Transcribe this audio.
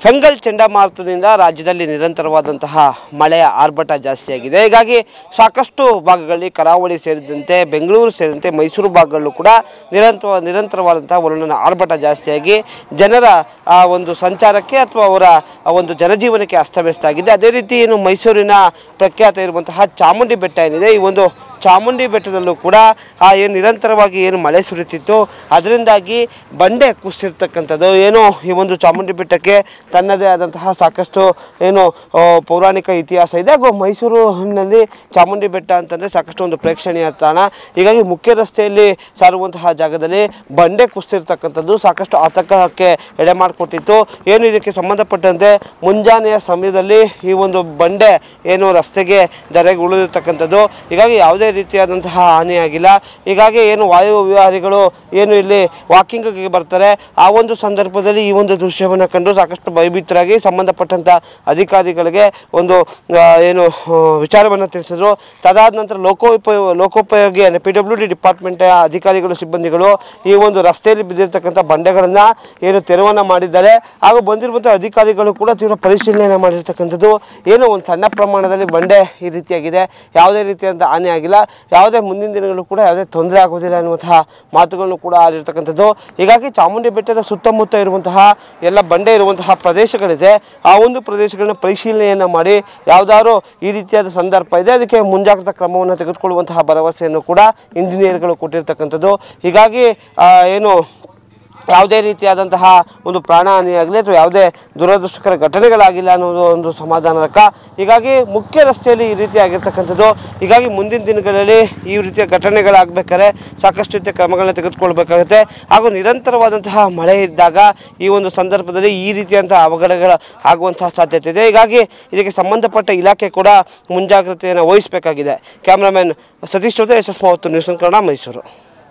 ಫೆಂಗಲ್ ಚಂಡಮಾರುತದಿಂದ ರಾಜ್ಯದಲ್ಲಿ ನಿರಂತರವಾದಂತಹ ಮಳೆಯ ಆರ್ಭಟ ಜಾಸ್ತಿಯಾಗಿದೆ ಹೀಗಾಗಿ ಸಾಕಷ್ಟು ಭಾಗಗಳಲ್ಲಿ ಕರಾವಳಿ ಸೇರಿದಂತೆ ಬೆಂಗಳೂರು ಸೇರಿದಂತೆ ಮೈಸೂರು ಭಾಗಗಳಲ್ಲೂ ಕೂಡ ನಿರಂತರ ನಿರಂತರವಾದಂತಹ ವರುಣನ ಆರ್ಭಟ ಜಾಸ್ತಿಯಾಗಿ ಜನರ ಆ, ಒಂದು ಸಂಚಾರಕ್ಕೆ ಅಥವಾ ಅವರ ಆ, ಒಂದು ಜನಜೀವನಕ್ಕೆ ಅಸ್ತವ್ಯಸ್ತ ಆಗಿದೆ ಅದೇ ರೀತಿ ಏನು ಮೈಸೂರಿನ ಪ್ರಖ್ಯಾತ ಇರುವಂತಹ ಚಾಮುಂಡಿ ಬೆಟ್ಟ ಏನಿದೆ ಈ ಒಂದು ಚಾಮುಂಡಿ ಬೆಟ್ಟದಲ್ಲೂ ಕೂಡ ಆ ಏನು ನಿರಂತರವಾಗಿ ಏನು ಮಳೆ ಸುರಿತಿತ್ತು ಅದರಿಂದಾಗಿ ಬಂಡೆ ಕುಸಿರ್ತಕ್ಕಂಥದ್ದು ಏನು ಈ ಒಂದು ಚಾಮುಂಡಿ ಬೆಟ್ಟಕ್ಕೆ ತನ್ನದೇ ಆದಂತಹ ಸಾಕಷ್ಟು ಏನು ಆ, ಪೌರಾಣಿಕ ಇತಿಹಾಸ ಇದೆ ಹಾಗೂ ಮೈಸೂರಿನಲ್ಲಿ ಚಾಮುಂಡಿ ಬೆಟ್ಟ ಅಂತಂದರೆ ಸಾಕಷ್ಟು ಒಂದು ಪ್ರೇಕ್ಷಣೀಯ ತಾಣ ಹೀಗಾಗಿ ಮುಖ್ಯ ರಸ್ತೆಯಲ್ಲಿ ಸಾರುವಂತಹ ಜಾಗದಲ್ಲಿ ಬಂಡೆ ಕುಸಿರ್ತಕ್ಕಂಥದ್ದು ಸಾಕಷ್ಟು ಆತಂಕಕ್ಕೆ ಎಡೆ ಮಾಡಿಕೊಟ್ಟಿತ್ತು ಏನು ಇದಕ್ಕೆ ಸಂಬಂಧಪಟ್ಟಂತೆ ಮುಂಜಾನೆಯ ಸಮಯದಲ್ಲಿ ಈ ಒಂದು ಬಂಡೆ ಏನು ರಸ್ತೆಗೆ ಧರೆಗೆ ಉಳಿದಿರ್ತಕ್ಕಂಥದ್ದು ಹೀಗಾಗಿ ಯಾವುದೇ ರೀತಿಯಾದಂತಹ ಹಾನಿಯಾಗಿಲ್ಲ ಹೀಗಾಗಿ ಏನು ವಾಯು ವಿಹಾರಿಗಳು ಏನು ಇಲ್ಲಿ ವಾಕಿಂಗ್ಗೆ ಬರ್ತಾರೆ ಆ ಒಂದು ಸಂದರ್ಭದಲ್ಲಿ ಈ ಒಂದು ದೃಶ್ಯವನ್ನು ಕಂಡು ಸಾಕಷ್ಟು ಭಯಭೀತರಾಗಿ ಸಂಬಂಧಪಟ್ಟಂಥ ಅಧಿಕಾರಿಗಳಿಗೆ ಒಂದು ಆ, ಏನು ಆ, ವಿಚಾರವನ್ನು ತಿಳಿಸಿದ್ರು ತದಾದ ನಂತರ ಲೋಕೋಪಯೋಗ ಲೋಕೋಪಯೋಗಿ ಅಂದರೆ ಪಿ ಡಬ್ಲ್ಯೂ ಡಿ ಡಿಪಾರ್ಟ್ಮೆಂಟ್ ಅಧಿಕಾರಿಗಳು ಸಿಬ್ಬಂದಿಗಳು ಈ ಒಂದು ರಸ್ತೆಯಲ್ಲಿ ಬಿದ್ದಿರ್ತಕ್ಕಂಥ ಬಂಡೆಗಳನ್ನು ಏನು ತೆರವನ್ನು ಮಾಡಿದ್ದಾರೆ ಹಾಗೂ ಬಂದಿರುವಂಥ ಅಧಿಕಾರಿಗಳು ಕೂಡ ತೀವ್ರ ಪರಿಶೀಲನೆ ಮಾಡಿರ್ತಕ್ಕಂಥದ್ದು ಏನು ಒಂದು ಸಣ್ಣ ಪ್ರಮಾಣದಲ್ಲಿ ಬಂಡೆ ಈ ರೀತಿಯಾಗಿದೆ ಯಾವುದೇ ರೀತಿಯಾದಂಥ ಹಾನಿ ಆಗಿಲ್ಲ ಯಾವುದೇ ಮುಂದಿನ ದಿನಗಳು ಕೂಡ ಯಾವುದೇ ತೊಂದರೆ ಆಗೋದಿಲ್ಲ ಅನ್ನುವಂತಹ ಮಾತುಗಳನ್ನು ಕೂಡ ಆಡಿರ್ತಕ್ಕಂಥದ್ದು ಹೀಗಾಗಿ ಚಾಮುಂಡಿ ಬೆಟ್ಟದ ಸುತ್ತಮುತ್ತ ಇರುವಂತಹ ಎಲ್ಲ ಬಂಡೆ ಇರುವಂತಹ ಪ್ರದೇಶಗಳಿದೆ ಆ ಒಂದು ಪ್ರದೇಶಗಳನ್ನ ಪರಿಶೀಲನೆಯನ್ನು ಮಾಡಿ ಯಾವುದಾದ್ರು ಈ ರೀತಿಯಾದ ಸಂದರ್ಭ ಇದೆ ಅದಕ್ಕೆ ಮುಂಜಾಗ್ರತಾ ಕ್ರಮವನ್ನು ತೆಗೆದುಕೊಳ್ಳುವಂತಹ ಭರವಸೆಯನ್ನು ಕೂಡ ಇಂಜಿನಿಯರ್ಗಳು ಕೊಟ್ಟಿರ್ತಕ್ಕಂಥದ್ದು ಹೀಗಾಗಿ ಆ, ಏನು ಯಾವುದೇ ರೀತಿಯಾದಂತಹ ಒಂದು ಪ್ರಾಣಹಾನಿಯಾಗಲಿ ಅಥವಾ ಯಾವುದೇ ದುರದೃಷ್ಟಕರ ಘಟನೆಗಳಾಗಿಲ್ಲ ಅನ್ನೋದು ಒಂದು ಸಮಾಧಾನಕ ಹೀಗಾಗಿ ಮುಖ್ಯ ರಸ್ತೆಯಲ್ಲಿ ಈ ರೀತಿ ಆಗಿರ್ತಕ್ಕಂಥದ್ದು ಹೀಗಾಗಿ ಮುಂದಿನ ದಿನಗಳಲ್ಲಿ ಈ ರೀತಿಯ ಘಟನೆಗಳಾಗಬೇಕಾದ್ರೆ ಸಾಕಷ್ಟು ರೀತಿಯ ಕ್ರಮಗಳನ್ನ ತೆಗೆದುಕೊಳ್ಬೇಕಾಗುತ್ತೆ ಹಾಗೂ ನಿರಂತರವಾದಂತಹ ಮಳೆ ಇದ್ದಾಗ ಈ ಒಂದು ಸಂದರ್ಭದಲ್ಲಿ ಈ ರೀತಿಯಂತಹ ಅವಘಡಗಳ ಆಗುವಂತಹ ಸಾಧ್ಯತೆ ಇದೆ ಹೀಗಾಗಿ ಇದಕ್ಕೆ ಸಂಬಂಧಪಟ್ಟ ಇಲಾಖೆ ಕೂಡ ಮುಂಜಾಗ್ರತೆಯನ್ನು ವಹಿಸಬೇಕಾಗಿದೆ ಕ್ಯಾಮ್ರಾಮನ್ ಸತೀಶ್ ಜೊತೆ ಎಸ್ ಎಸ್ ಮಾವತ್ತು ನ್ಯೂಸ್ ಕನ್ನಡ ಮೈಸೂರು